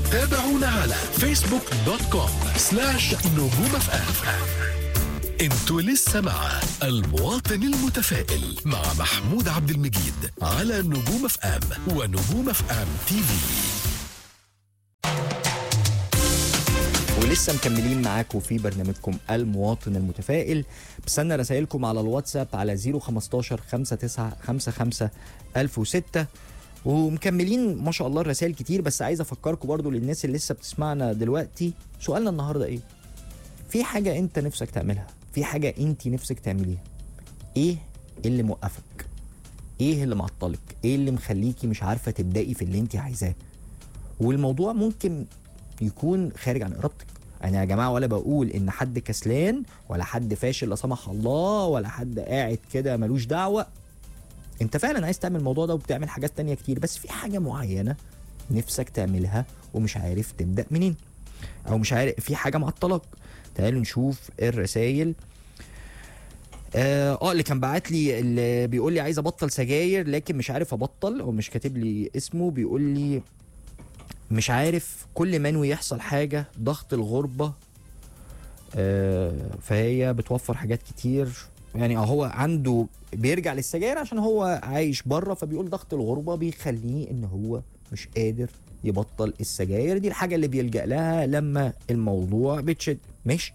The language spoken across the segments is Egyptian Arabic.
تابعونا على فيسبوك دوت كوم سلاش نجوم اف ام انتوا لسه مع المواطن المتفائل مع محمود عبد المجيد على نجوم اف ام ونجوم اف ام تي في ولسه مكملين معاكم في برنامجكم المواطن المتفائل بستنى رسائلكم على الواتساب على 015 59 55 1006 ومكملين ما شاء الله الرسائل كتير بس عايز افكركم برضو للناس اللي لسه بتسمعنا دلوقتي سؤالنا النهارده ايه في حاجه انت نفسك تعملها في حاجه انت نفسك تعمليها ايه اللي موقفك ايه اللي معطلك ايه اللي مخليكي مش عارفه تبداي في اللي انت عايزاه والموضوع ممكن يكون خارج عن ارادتك انا يا جماعه ولا بقول ان حد كسلان ولا حد فاشل لا سمح الله ولا حد قاعد كده ملوش دعوه انت فعلا عايز تعمل الموضوع ده وبتعمل حاجات تانية كتير بس في حاجه معينه نفسك تعملها ومش عارف تبدا منين او مش عارف في حاجه معطلك تعالوا نشوف الرسائل اه آه، اللي كان بعت لي اللي بيقول لي عايز ابطل سجاير لكن مش عارف ابطل او مش كاتب لي اسمه بيقول لي مش عارف كل ما انوي يحصل حاجه ضغط الغربه آه، فهي بتوفر حاجات كتير يعني هو عنده بيرجع للسجاير عشان هو عايش بره فبيقول ضغط الغربه بيخليه ان هو مش قادر يبطل السجاير دي الحاجه اللي بيلجا لها لما الموضوع بتشد ماشي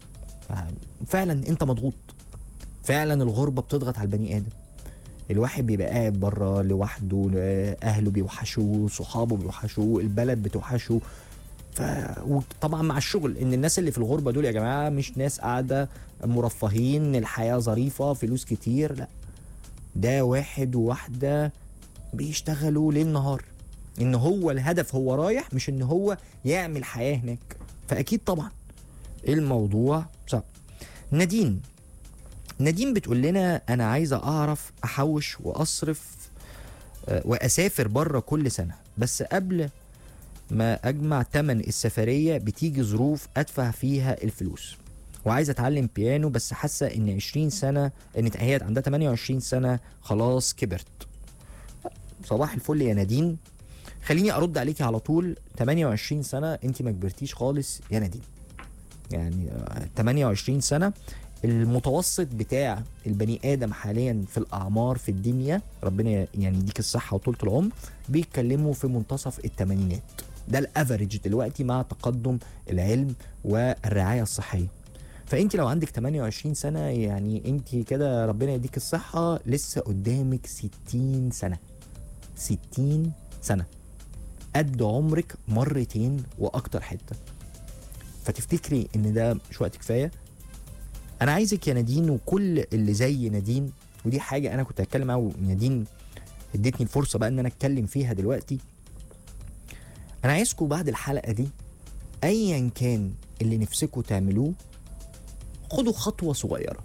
فعلا انت مضغوط فعلا الغربه بتضغط على البني ادم الواحد بيبقى قاعد بره لوحده اهله بيوحشوه صحابه بيوحشوه البلد بتوحشه ف... وطبعا مع الشغل ان الناس اللي في الغربه دول يا جماعه مش ناس قاعده مرفهين الحياه ظريفه فلوس كتير لا ده واحد وواحده بيشتغلوا ليل نهار ان هو الهدف هو رايح مش ان هو يعمل حياه هناك فاكيد طبعا الموضوع صعب نادين نادين بتقول لنا انا عايزه اعرف احوش واصرف آه، واسافر بره كل سنه بس قبل ما اجمع تمن السفريه بتيجي ظروف ادفع فيها الفلوس وعايزه اتعلم بيانو بس حاسه ان 20 سنه ان هي عندها 28 سنه خلاص كبرت صباح الفل يا نادين خليني ارد عليكي على طول 28 سنه انت ما كبرتيش خالص يا نادين يعني آه، 28 سنه المتوسط بتاع البني ادم حاليا في الاعمار في الدنيا ربنا يعني يديك الصحه وطولة العمر بيتكلموا في منتصف الثمانينات ده الافريج دلوقتي مع تقدم العلم والرعايه الصحيه فانت لو عندك 28 سنه يعني انت كده ربنا يديك الصحه لسه قدامك 60 سنه 60 سنه قد عمرك مرتين واكتر حته فتفتكري ان ده مش وقت كفايه انا عايزك يا نادين وكل اللي زي نادين ودي حاجه انا كنت هتكلم معاه ونادين ادتني الفرصه بقى ان انا اتكلم فيها دلوقتي انا عايزكم بعد الحلقه دي ايا كان اللي نفسكم تعملوه خدوا خطوه صغيره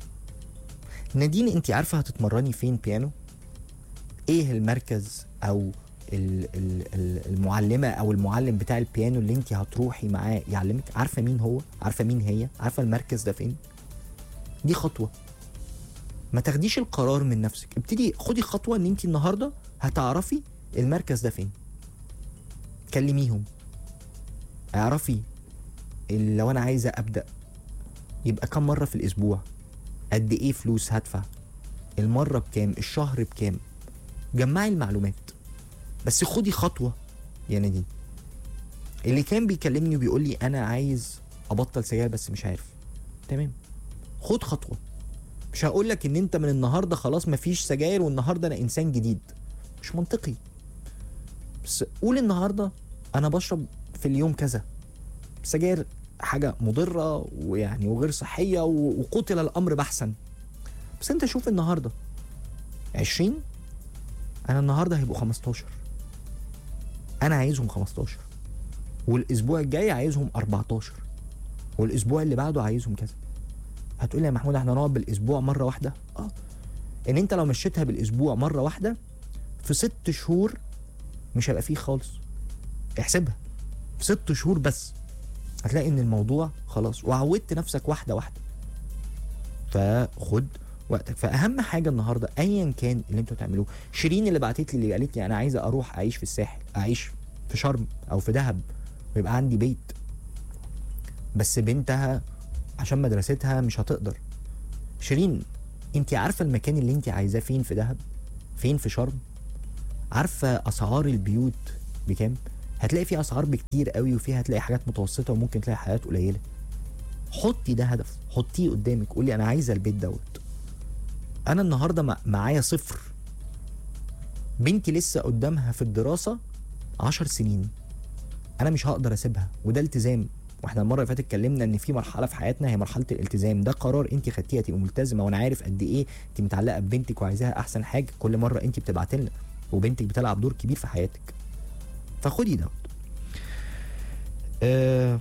نادين انت عارفه هتتمرني فين بيانو ايه المركز او ال- ال- ال- المعلمه او المعلم بتاع البيانو اللي انت هتروحي معاه يعلمك عارفه مين هو عارفه مين هي عارفه المركز ده فين دي خطوه ما تاخديش القرار من نفسك ابتدي خدي خطوه ان انت النهارده هتعرفي المركز ده فين كلميهم اعرفي ال- لو انا عايزه ابدا يبقى كم مره في الاسبوع قد ايه فلوس هدفع المره بكام الشهر بكام جمعي المعلومات بس خدي خطوه يا نادين اللي كان بيكلمني وبيقول لي انا عايز ابطل سجاير بس مش عارف تمام خد خطوه مش هقول لك ان انت من النهارده خلاص مفيش سجاير والنهارده انا انسان جديد مش منطقي بس قول النهارده انا بشرب في اليوم كذا السجاير حاجه مضره ويعني وغير صحيه و- وقتل الامر بحثا بس انت شوف النهارده 20 انا النهارده هيبقوا 15 انا عايزهم 15 والاسبوع الجاي عايزهم 14 والاسبوع اللي بعده عايزهم كذا هتقول لي يا محمود احنا نقعد بالاسبوع مره واحده اه ان انت لو مشيتها بالاسبوع مره واحده في ست شهور مش هيبقى فيه خالص احسبها في ست شهور بس هتلاقي ان الموضوع خلاص وعودت نفسك واحده واحده فخد وقتك فاهم حاجه النهارده ايا كان اللي انتوا تعملوه شيرين اللي بعتت لي اللي قالت لي انا عايزه اروح اعيش في الساحل اعيش في شرم او في دهب ويبقى عندي بيت بس بنتها عشان مدرستها مش هتقدر شيرين انت عارفه المكان اللي انت عايزاه فين في دهب فين في شرم عارفه اسعار البيوت بكام هتلاقي فيها اسعار بكتير قوي وفيها هتلاقي حاجات متوسطه وممكن تلاقي حاجات قليله حطي ده هدف حطيه قدامك قولي انا عايزه البيت دوت انا النهارده مع- معايا صفر بنتي لسه قدامها في الدراسه عشر سنين انا مش هقدر اسيبها وده التزام واحنا المره اللي فاتت اتكلمنا ان في مرحله في حياتنا هي مرحله الالتزام ده قرار انت خدتيها تبقي ملتزمه وانا عارف قد ايه انت متعلقه ببنتك وعايزاها احسن حاجه كل مره انت بتبعتي لنا وبنتك بتلعب دور كبير في حياتك فخدي دوت آه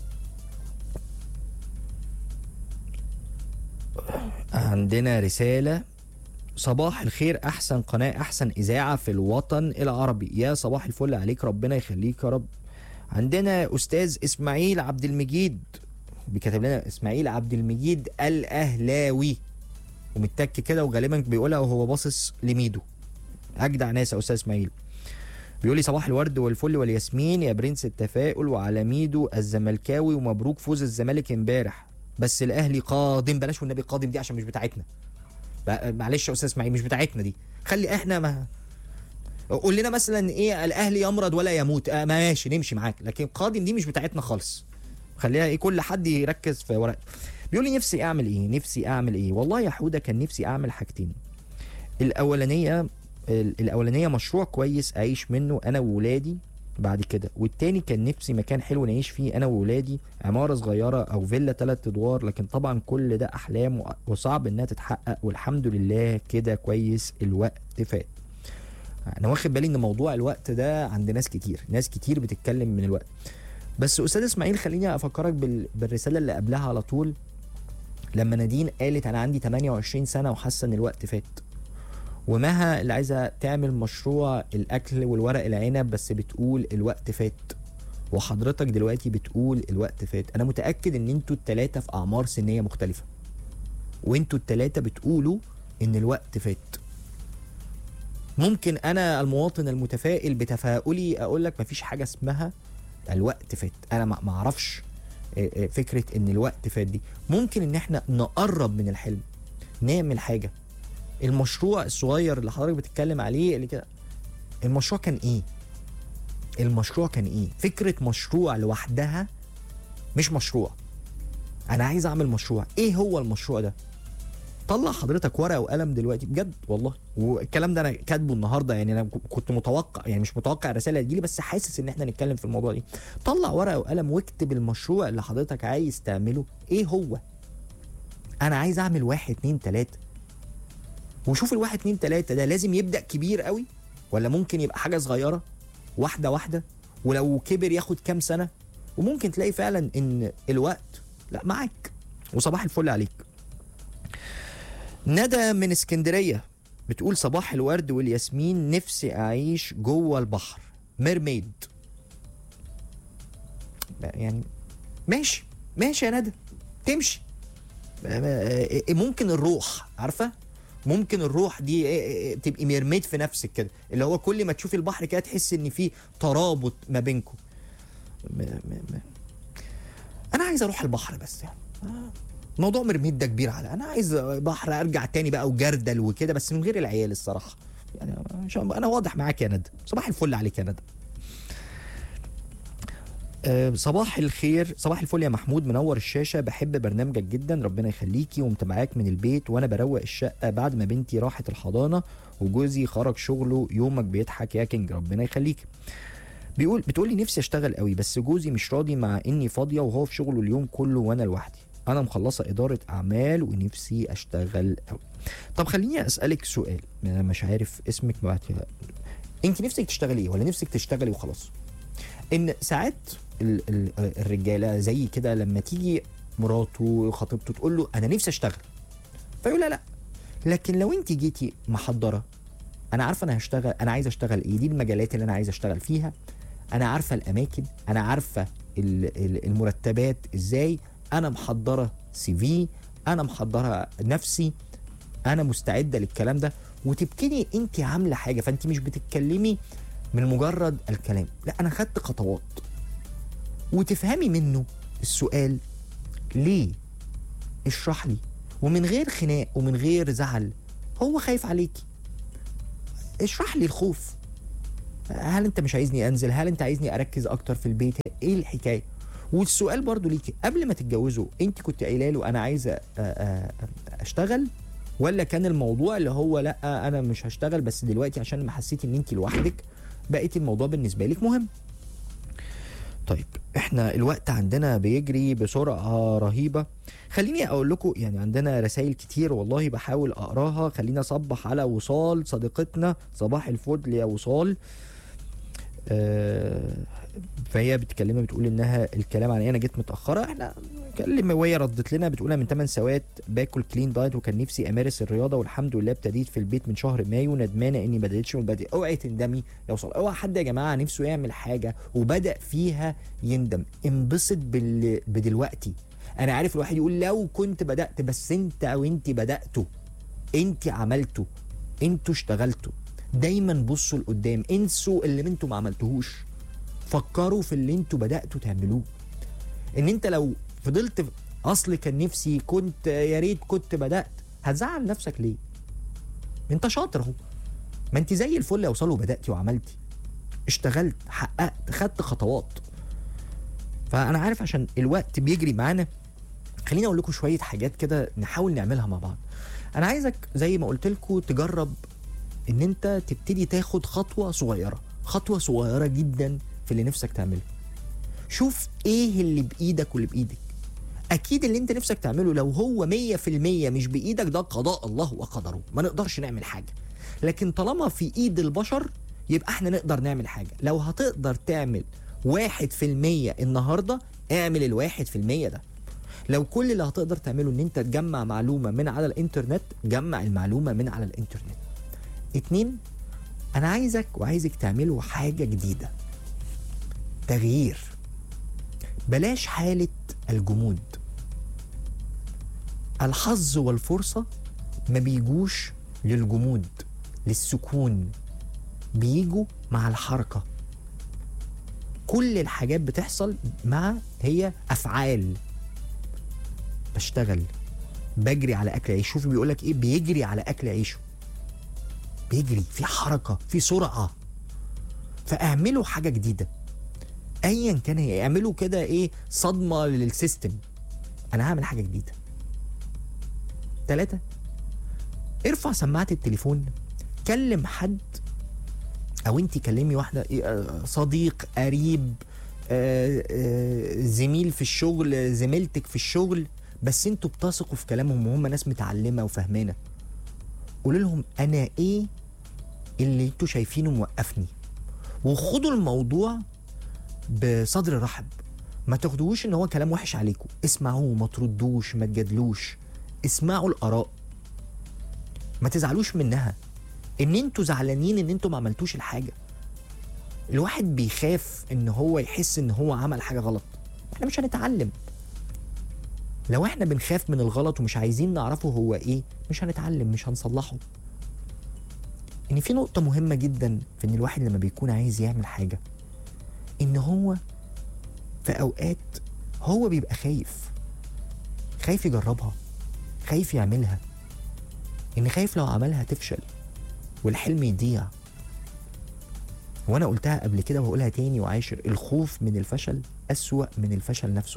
عندنا رسالة صباح الخير أحسن قناة أحسن إذاعة في الوطن العربي يا صباح الفل عليك ربنا يخليك يا رب عندنا أستاذ إسماعيل عبد المجيد بيكتب لنا إسماعيل عبد المجيد الأهلاوي ومتك كده وغالبا بيقولها وهو باصص لميدو أجدع ناس يا أستاذ إسماعيل بيقول لي صباح الورد والفل والياسمين يا برنس التفاؤل وعلى ميدو الزملكاوي ومبروك فوز الزمالك امبارح بس الاهلي قادم بلاش والنبي قادم دي عشان مش بتاعتنا بقى- معلش يا استاذ اسماعيل مش بتاعتنا دي خلي احنا ما قول لنا مثلا ايه الاهلي يمرض ولا يموت آه ماشي نمشي معاك لكن قادم دي مش بتاعتنا خالص خليها ايه كل حد يركز في ورق بيقول لي نفسي اعمل ايه نفسي اعمل ايه والله يا حوده كان نفسي اعمل حاجتين الاولانيه ال- الاولانيه مشروع كويس اعيش منه انا وولادي بعد كده والتاني كان نفسي مكان حلو نعيش فيه انا وولادي عماره صغيره او فيلا ثلاث ادوار لكن طبعا كل ده احلام و- وصعب انها تتحقق والحمد لله كده كويس الوقت فات انا واخد بالي ان موضوع الوقت ده عند ناس كتير ناس كتير بتتكلم من الوقت بس استاذ اسماعيل خليني افكرك بال... بالرساله اللي قبلها على طول لما نادين قالت انا عندي 28 سنه وحاسه ان الوقت فات ومها اللي عايزه تعمل مشروع الاكل والورق العنب بس بتقول الوقت فات وحضرتك دلوقتي بتقول الوقت فات انا متاكد ان انتوا التلاتة في اعمار سنيه مختلفه وانتوا التلاتة بتقولوا ان الوقت فات ممكن انا المواطن المتفائل بتفاؤلي اقول لك مفيش حاجه اسمها الوقت فات انا ما ما اعرفش آه، آه، فكره ان الوقت فات دي ممكن ان احنا نقرب من الحلم نعمل حاجه المشروع الصغير اللي حضرتك بتتكلم عليه اللي كده المشروع كان ايه المشروع كان ايه فكره مشروع لوحدها مش مشروع انا عايز اعمل مشروع ايه هو المشروع ده طلع حضرتك ورقه وقلم دلوقتي بجد والله والكلام ده انا كاتبه النهارده يعني انا كنت متوقع يعني مش متوقع الرساله تجيلي بس حاسس ان احنا نتكلم في الموضوع دي طلع ورقه وقلم واكتب المشروع اللي حضرتك عايز تعمله ايه هو انا عايز اعمل واحد اتنين تلاته وشوف الواحد اتنين تلاته ده لازم يبدا كبير قوي ولا ممكن يبقى حاجه صغيره واحده واحده ولو كبر ياخد كام سنه وممكن تلاقي فعلا ان الوقت لا معاك وصباح الفل عليك ندى من اسكندريه بتقول صباح الورد والياسمين نفسي اعيش جوه البحر ميرميد يعني ماشي ماشي يا ندى تمشي ممكن الروح عارفه ممكن الروح دي تبقي ميرميد في نفسك كده اللي هو كل ما تشوفي البحر كده تحس ان في ترابط ما بينكم م- م- م- انا عايز اروح البحر بس يعني آه. موضوع مرميد ده كبير على انا عايز بحر ارجع تاني بقى وجردل وكده بس من غير العيال الصراحه يعني عشان انا واضح معاك يا ندى صباح الفل عليك يا ندى أه صباح الخير صباح الفل يا محمود منور الشاشه بحب برنامجك جدا ربنا يخليكي ومتابعاك من البيت وانا بروق الشقه بعد ما بنتي راحت الحضانه وجوزي خرج شغله يومك بيضحك يا كينج ربنا يخليك بيقول بتقولي نفسي اشتغل قوي بس جوزي مش راضي مع اني فاضيه وهو في شغله اليوم كله وانا لوحدي انا مخلصه اداره اعمال ونفسي اشتغل قوي طب خليني اسالك سؤال انا مش عارف اسمك بعتها انت نفسك تشتغلي ايه ولا نفسك تشتغلي وخلاص ان ساعات ال- ال- الرجاله زي كده لما تيجي مراته خطيبته تقول له انا نفسي اشتغل فيقول لا لا لكن لو انت جيتي محضره انا عارفه انا هشتغل انا عايز اشتغل ايه دي المجالات اللي انا عايز اشتغل فيها انا عارفه الاماكن انا عارفه ال- ال- المرتبات ازاي انا محضره سي في انا محضره نفسي انا مستعده للكلام ده وتبتدي انت عامله حاجه فانت مش بتتكلمي من مجرد الكلام لا انا خدت خطوات وتفهمي منه السؤال ليه اشرح لي ومن غير خناق ومن غير زعل هو خايف عليكي اشرح لي الخوف هل انت مش عايزني انزل هل انت عايزني اركز اكتر في البيت ايه الحكايه والسؤال برضو ليكي قبل ما تتجوزوا انت كنت قايله له انا عايزه أ- أ- اشتغل ولا كان الموضوع اللي هو لا انا مش هشتغل بس دلوقتي عشان ما حسيتي ان انت لوحدك بقيت الموضوع بالنسبه لك مهم طيب احنا الوقت عندنا بيجري بسرعه رهيبه خليني اقول لكم يعني عندنا رسائل كتير والله بحاول اقراها خلينا اصبح على وصال صديقتنا صباح الفل يا وصال آه، فهي بتكلمها بتقول انها الكلام عن إيه؟ انا جيت متاخره احنا كلم وهي ردت لنا بتقولها من 8 سوات باكل كلين دايت وكان نفسي امارس الرياضه والحمد لله ابتديت في البيت من شهر مايو ندمانه اني ما بداتش من بدري اوعي تندمي يا وصل اوعى حد يا جماعه نفسه يعمل حاجه وبدا فيها يندم انبسط بال... بدلوقتي انا عارف الواحد يقول لو كنت بدات بس انت او انت بداتوا انت عملتوا انتوا اشتغلتوا دايما بصوا لقدام انسوا اللي انتوا ما عملتوهوش فكروا في اللي انتوا بداتوا تعملوه ان انت لو فضلت في- اصل كان نفسي كنت يا ريت كنت بدات هتزعل نفسك ليه انت شاطر اهو ما انت زي الفل يا وصل وبداتي وعملتي اشتغلت حققت خدت خطوات فانا عارف عشان الوقت بيجري معانا خليني اقول لكم شويه حاجات كده نحاول نعملها مع بعض انا عايزك زي ما قلت لكم تجرب ان انت تبتدي تاخد خطوه صغيره خطوه صغيره جدا في اللي نفسك تعمله شوف ايه اللي بايدك واللي بايدك اكيد اللي انت نفسك تعمله لو هو 100% مش بايدك ده قضاء الله وقدره ما نقدرش نعمل حاجه لكن طالما في ايد البشر يبقى احنا نقدر نعمل حاجه لو هتقدر تعمل واحد في المية النهاردة اعمل الواحد في المية ده لو كل اللي هتقدر تعمله ان انت تجمع معلومة من على الانترنت جمع المعلومة من على الانترنت اتنين انا عايزك وعايزك تعملوا حاجة جديدة تغيير بلاش حالة الجمود الحظ والفرصة ما بيجوش للجمود للسكون بيجوا مع الحركة كل الحاجات بتحصل مع هي أفعال بشتغل بجري على أكل عيش شوف بيقولك إيه بيجري على أكل عيشه بيجري في حركة في سرعة فاعملوا حاجة جديدة ايا كان هي اعملوا كده ايه صدمة للسيستم انا هعمل حاجة جديدة ثلاثة ارفع سماعة التليفون كلم حد او انت كلمي واحدة إيه، آه، صديق قريب آه، آه، زميل في الشغل زميلتك في الشغل بس انتوا بتثقوا في كلامهم وهم ناس متعلمة وفاهمانة قولوا لهم انا ايه اللي انتوا شايفينه موقفني وخدوا الموضوع بصدر رحب ما تاخدوش ان هو كلام وحش عليكم اسمعوه ما تردوش ما تجادلوش اسمعوا الاراء ما تزعلوش منها ان انتوا زعلانين ان انتوا ما عملتوش الحاجه الواحد بيخاف ان هو يحس ان هو عمل حاجه غلط احنا مش هنتعلم لو احنا بنخاف من الغلط ومش عايزين نعرفه هو ايه مش هنتعلم مش هنصلحه ان في نقطه مهمه جدا في ان الواحد لما بيكون عايز يعمل حاجه ان هو في اوقات هو بيبقى خايف خايف يجربها خايف يعملها ان خايف لو عملها تفشل والحلم يضيع وانا قلتها قبل كده وهقولها تاني وعاشر الخوف من الفشل اسوأ من الفشل نفسه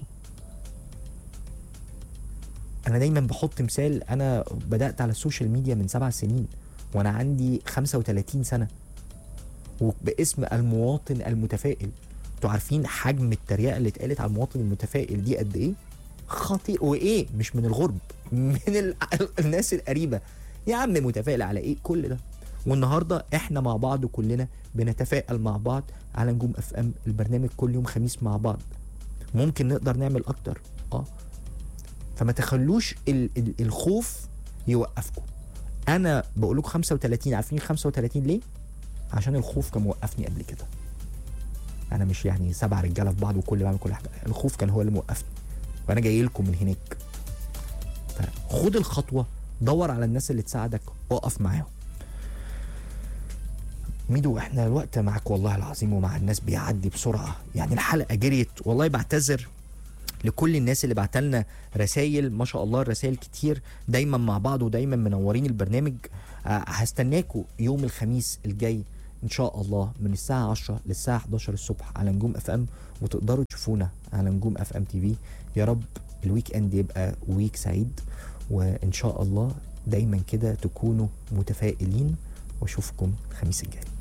انا دايما بحط مثال انا بدات على السوشيال ميديا من سبع سنين وانا عندي 35 سنه وباسم المواطن المتفائل انتوا عارفين حجم التريقه اللي اتقالت على المواطن المتفائل دي قد ايه خطير وايه مش من الغرب من ال... الناس القريبه يا عم متفائل على ايه كل ده والنهارده احنا مع بعض كلنا بنتفائل مع بعض على نجوم اف ام البرنامج كل يوم خميس مع بعض ممكن نقدر نعمل اكتر اه فما تخلوش ال... ال... الخوف يوقفكم انا بقول لكم 35 عارفين 35 ليه عشان الخوف كان موقفني قبل كده انا مش يعني سبع رجاله في بعض وكل بعمل كل حاجه الخوف كان هو اللي موقفني وانا جاي لكم من هناك فخد الخطوه دور على الناس اللي تساعدك وقف معاهم ميدو احنا الوقت معاك والله العظيم ومع الناس بيعدي بسرعه يعني الحلقه جريت والله بعتذر لكل الناس اللي بعتلنا رسائل ما شاء الله الرسائل كتير دايما مع بعض ودايما منورين البرنامج آه، هستناكوا يوم الخميس الجاي ان شاء الله من الساعه 10 للساعه 11 الصبح على نجوم اف ام وتقدروا تشوفونا على نجوم اف ام تي في يا رب الويك اند يبقى ويك سعيد وان شاء الله دايما كده تكونوا متفائلين واشوفكم الخميس الجاي